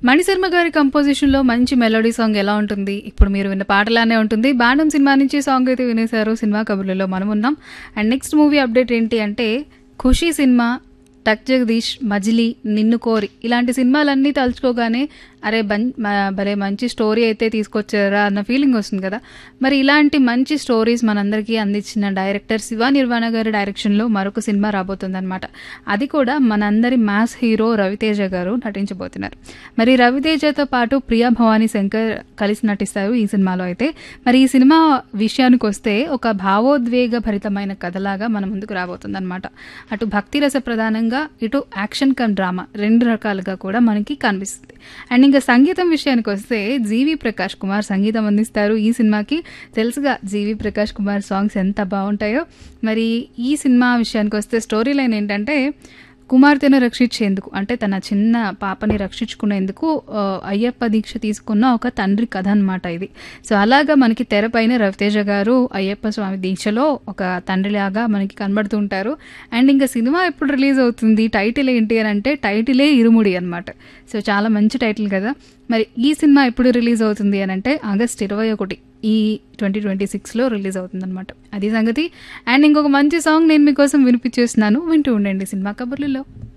మణిశర్మ గారి కంపోజిషన్లో మంచి melody song ఎలా ఉంటుంది ఇప్పుడు మీరు విన్న పాటలానే ఉంటుంది బాండం సినిమా నుంచి సాంగ్ అయితే వినేశారు సినిమా కబుర్లలో మనం ఉన్నాం అండ్ నెక్స్ట్ మూవీ అప్డేట్ ఏంటి అంటే ఖుషీ సినిమా టక్ జగదీష్ మజిలీ నిన్ను కోరి ఇలాంటి సినిమాలన్నీ తలుచుకోగానే అరే బన్ మ- భలే మంచి స్టోరీ అయితే తీసుకొచ్చారా అన్న ఫీలింగ్ వస్తుంది కదా మరి ఇలాంటి మంచి స్టోరీస్ మనందరికీ అందించిన డైరెక్టర్ శివ నిర్వాణ గారి డైరెక్షన్లో మరొక సినిమా రాబోతుందన్నమాట అది కూడా మనందరి మ్యాథ్స్ హీరో రవితేజ గారు నటించబోతున్నారు మరి రవితేజతో పాటు ప్రియా భవానీ శంకర్ కలిసి నటిస్తారు ఈ సినిమాలో అయితే మరి ఈ సినిమా విషయానికి వస్తే ఒక భావోద్వేగ భరితమైన కథలాగా మన ముందుకు రాబోతుందన్నమాట అటు భక్తి రస ప్రధానంగా ఇటు యాక్షన్ కమ్ డ్రామా రెండు రకాలుగా కూడా మనకి కనిపిస్తుంది అండ్ ఇంకా సంగీతం విషయానికి వస్తే జీవి ప్రకాష్ కుమార్ సంగీతం అందిస్తారు ఈ సినిమాకి తెలుసుగా జీవి ప్రకాష్ కుమార్ సాంగ్స్ ఎంత బాగుంటాయో మరి ఈ సినిమా విషయానికి వస్తే స్టోరీ లైన్ ఏంటంటే కుమార్తెను రక్షించేందుకు అంటే తన చిన్న పాపని రక్షించుకునేందుకు ఆ, అయ్యప్ప దీక్ష తీసుకున్న ఒక తండ్రి కథ అన్నమాట ఇది సో అలాగా మనకి తెరపైన రవితేజ గారు అయ్యప్ప స్వామి దీక్షలో ఒక తండ్రిలాగా మనకి కనబడుతూ ఉంటారు అండ్ ఇంకా సినిమా ఎప్పుడు రిలీజ్ అవుతుంది టైటిల్ ఏంటి అని అంటే టైటిలే ఇరుముడి అనమాట సో చాలా మంచి టైటిల్ కదా మరి ఈ సినిమా ఎప్పుడు రిలీజ్ అవుతుంది అని అంటే ఆగస్ట్ ఇరవై ఒకటి ఈ ట్వంటీ ట్వంటీ సిక్స్లో రిలీజ్ అవుతుంది అనమాట అది సంగతి అండ్ ఇంకొక మంచి సాంగ్ నేను మీకోసం వినిపించేస్తున్నాను వింటూ ఉండండి సినిమా కబుర్లలో